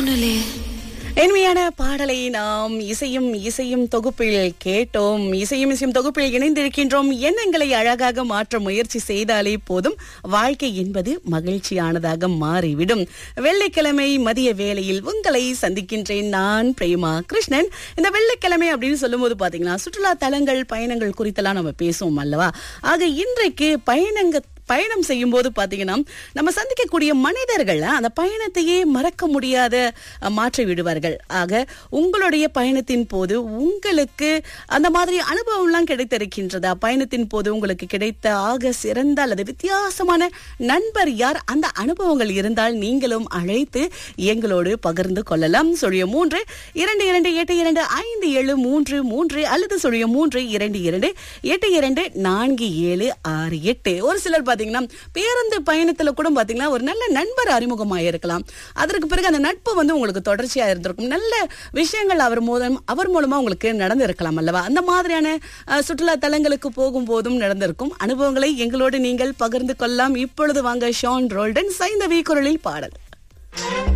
தோணலே இனிமையான பாடலை நாம் இசையும் இசையும் தொகுப்பில் கேட்டோம் இசையும் இசையும் தொகுப்பில் இணைந்திருக்கின்றோம் எண்ணங்களை அழகாக மாற்ற முயற்சி செய்தாலே போதும் வாழ்க்கை என்பது மகிழ்ச்சியானதாக மாறிவிடும் வெள்ளிக்கிழமை மதிய வேளையில் உங்களை சந்திக்கின்றேன் நான் பிரேமா கிருஷ்ணன் இந்த வெள்ளிக்கிழமை அப்படின்னு சொல்லும்போது பாத்தீங்கன்னா சுற்றுலா தலங்கள் பயணங்கள் குறித்தெல்லாம் நம்ம பேசுவோம் அல்லவா ஆக இன்றைக்கு பயணங்க பயணம் செய்யும் போது பாத்தீங்கன்னா நம்ம சந்திக்கக்கூடிய மனிதர்கள் அந்த பயணத்தையே மறக்க முடியாத அஹ், மாற்றி விடுவார்கள் ஆக உங்களுடைய பயணத்தின் போது உங்களுக்கு அந்த மாதிரி அனுபவம்லாம் கிடைத்திருக்கின்றதா பயணத்தின் போது உங்களுக்கு கிடைத்த ஆக சிறந்த அல்லது வித்தியாசமான நண்பர் யார் அந்த அனுபவங்கள் இருந்தால் நீங்களும் அழைத்து எங்களோடு பகிர்ந்து கொள்ளலாம் சொல்லிய மூன்று இரண்டு இரண்டு எட்டு இரண்டு ஐந்து ஏழு மூன்று மூன்று அல்லது சொல்லிய மூன்று இரண்டு இரண்டு எட்டு இரண்டு நான்கு ஏழு ஆறு எட்டு ஒரு சிலர் பாத்தீங்கன்னா பேருந்து பயணத்துல கூட பாத்தீங்கன்னா ஒரு நல்ல நண்பர் அறிமுகமாக இருக்கலாம் அதற்கு பிறகு அந்த நட்பு வந்து உங்களுக்கு தொடர்ச்சியா இருந்திருக்கும் நல்ல விஷயங்கள் அவர் மூலம் அவர் மூலமா உங்களுக்கு நடந்திருக்கலாம் அல்லவா அந்த மாதிரியான அஹ், சுற்றுலா தலங்களுக்கு போகும்போதும் நடந்திருக்கும் அனுபவங்களை எங்களோடு நீங்கள் பகிர்ந்து கொள்ளலாம் இப்பொழுது வாங்க ஷான் ரோல்டன் சைந்தவி குரலில் பாடல்